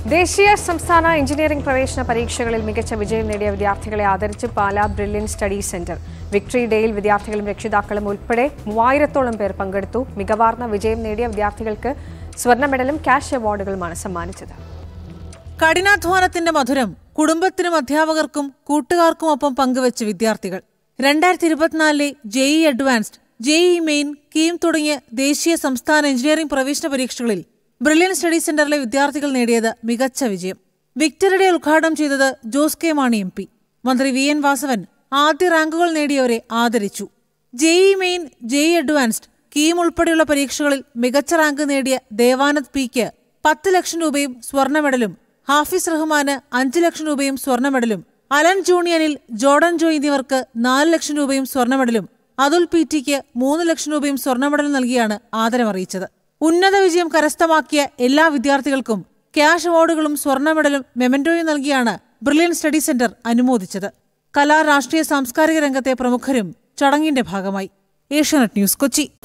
ദേശീയ സംസ്ഥാന എഞ്ചിനീയറിംഗ് പ്രവേശന പരീക്ഷകളിൽ മികച്ച വിജയം നേടിയ വിദ്യാർത്ഥികളെ ആദരിച്ച് Pala Brilliant Study Centre victory ഡേയിൽ വിദ്യാർത്ഥികളും രക്ഷിതാക്കളും ഉൾപ്പെടെ മൂവായിരത്തോളം പേർ പങ്കെടുത്തു മികവാർന്ന വിജയം നേടിയ വിദ്യാർത്ഥികൾക്ക് സ്വർണ്ണ മെഡലും ക്യാഷ് അവാർഡുകളുമാണ് സമ്മാനിച്ചത് കഠിനാധ്വാനത്തിന്റെ മധുരം കുടുംബത്തിനും അധ്യാപകർക്കും കൂട്ടുകാർക്കുമൊപ്പം പങ്കുവച്ച് വിദ്യാർത്ഥികൾ രണ്ടായിരത്തി ഇരുപത്തിനാലിലെ JEE advanced JEE main KEAM തുടങ്ങിയ ദേശീയ സംസ്ഥാന എഞ്ചിനീയറിംഗ് പ്രവേശന പരീക്ഷകളിൽ ബ്രില്യൻ സ്റ്റഡി സെന്ററിലെ വിദ്യാർത്ഥികൾ നേടിയത് മികച്ച വിജയം വിക്ടറിയുടെ ഉദ്ഘാടനം ചെയ്തത് Jose K Mani M P മന്ത്രി വി എൻ വാസവൻ ആദ്യ റാങ്കുകൾ നേടിയവരെ ആദരിച്ചു JEE main JEE advanced KEAM ഉൾപ്പെടെയുള്ള പരീക്ഷകളിൽ മികച്ച റാങ്ക് നേടിയ ദേവാനന്ദ് പിക്ക് പത്ത് ലക്ഷം രൂപയും സ്വർണ്ണ മെഡലും ഹാഫിസ് റഹ്മാന് അഞ്ച് ലക്ഷം രൂപയും സ്വർണ്ണ മെഡലും അലൻ ജൂണിയനിൽ ജോർഡൻ ജോയ് എന്നിവർക്ക് നാല് ലക്ഷം രൂപയും സ്വർണ്ണ മെഡലും അതുൽ പി ടിക്ക് മൂന്ന് ലക്ഷം രൂപയും സ്വർണ്ണ മെഡലും നൽകിയാണ് ആദരമറിയിച്ചത് ഉന്നത വിജയം കരസ്ഥമാക്കിയ എല്ലാ വിദ്യാർത്ഥികൾക്കും ക്യാഷ് അവാർഡുകളും സ്വർണ്ണ മെഡലും മെമന്റോയും നൽകിയാണ് ബ്രില്യൻ സ്റ്റഡി സെന്റർ അനുമോദിച്ചത് കലാ രാഷ്ട്രീയ സാംസ്കാരിക രംഗത്തെ പ്രമുഖരും ചടങ്ങിന്റെ ഭാഗമായി ഏഷ്യാനെറ്റ് ന്യൂസ് കൊച്ചി